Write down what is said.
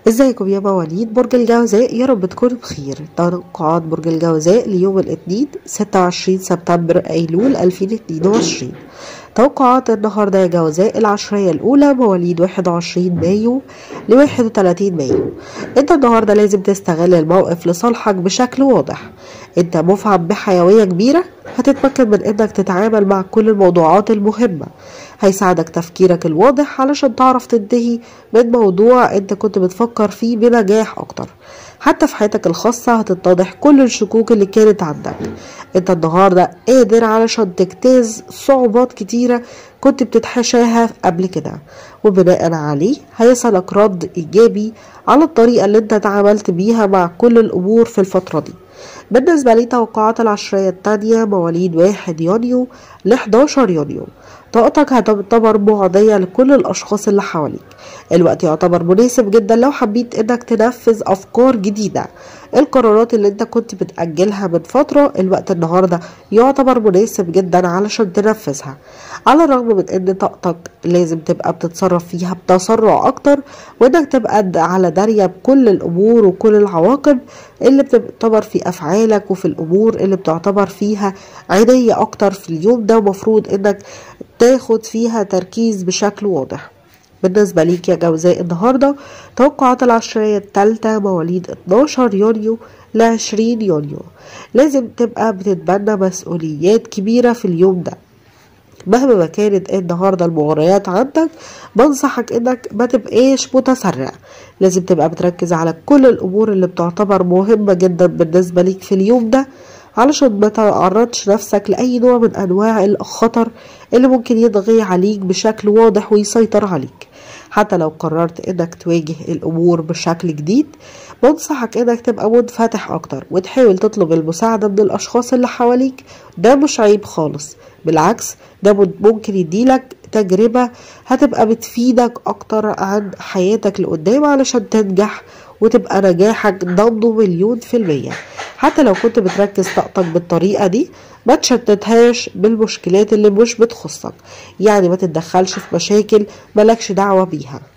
ازيكم يا مواليد برج الجوزاء يا رب تكونوا بخير توقعات برج الجوزاء ليوم الاثنين 26 سبتمبر ايلول 2022 توقعات النهارده يا جوزاء العشرية الأولى مواليد 21 مايو ل 31 مايو انت النهارده لازم تستغل الموقف لصالحك بشكل واضح انت مفعم بحيوية كبيرة هتتمكن من انك تتعامل مع كل الموضوعات المهمة هيساعدك تفكيرك الواضح علشان تعرف تنتهي من موضوع انت كنت بتفكر فيه بنجاح اكتر حتى في حياتك الخاصة هتتضح كل الشكوك اللي كانت عندك انت النهاردة قادر علشان تجتاز صعوبات كتيرة كنت بتتحاشاها قبل كده وبناء عليه هيصلك رد ايجابي على الطريقة اللي انت تعاملت بيها مع كل الامور في الفترة دي بالنسبة لي توقعات العشرية التانية مواليد واحد يونيو ل 11 يونيو طاقتك هتعتبر معدية لكل الأشخاص اللي حواليك الوقت يعتبر مناسب جدا لو حبيت انك تنفذ أفكار جديدة القرارات اللي انت كنت بتأجلها من فترة الوقت النهاردة يعتبر مناسب جدا علشان تنفذها على الرغم من ان طاقتك لازم تبقى بتتصرف فيها بتسرع اكتر وانك تبقى على دارية بكل الامور وكل العواقب اللي بتعتبر في افعالك وفي الامور اللي بتعتبر فيها عناية اكتر في اليوم ده ومفروض انك تاخد فيها تركيز بشكل واضح بالنسبة ليك يا جوزاء النهاردة توقعات العشرية التالتة مواليد 12 يونيو ل 20 يونيو لازم تبقى بتتبنى مسؤوليات كبيرة في اليوم ده مهما ما كانت النهارده المغريات عندك بنصحك انك ما تبقاش متسرع لازم تبقى بتركز على كل الامور اللي بتعتبر مهمة جدا بالنسبة ليك في اليوم ده علشان ما تعرضش نفسك لأي نوع من أنواع الخطر اللي ممكن يضغي عليك بشكل واضح ويسيطر عليك حتى لو قررت انك تواجه الامور بشكل جديد بنصحك انك تبقى منفتح اكتر وتحاول تطلب المساعدة من الاشخاص اللي حواليك ده مش عيب خالص بالعكس ده ممكن يديلك تجربة هتبقى بتفيدك اكتر عن حياتك لقدام علشان تنجح وتبقى نجاحك ضمنه مليون في المية حتى لو كنت بتركز طاقتك بالطريقة دي ما تشتتهاش بالمشكلات اللي مش بتخصك يعني ما تتدخلش في مشاكل ملكش دعوة بيها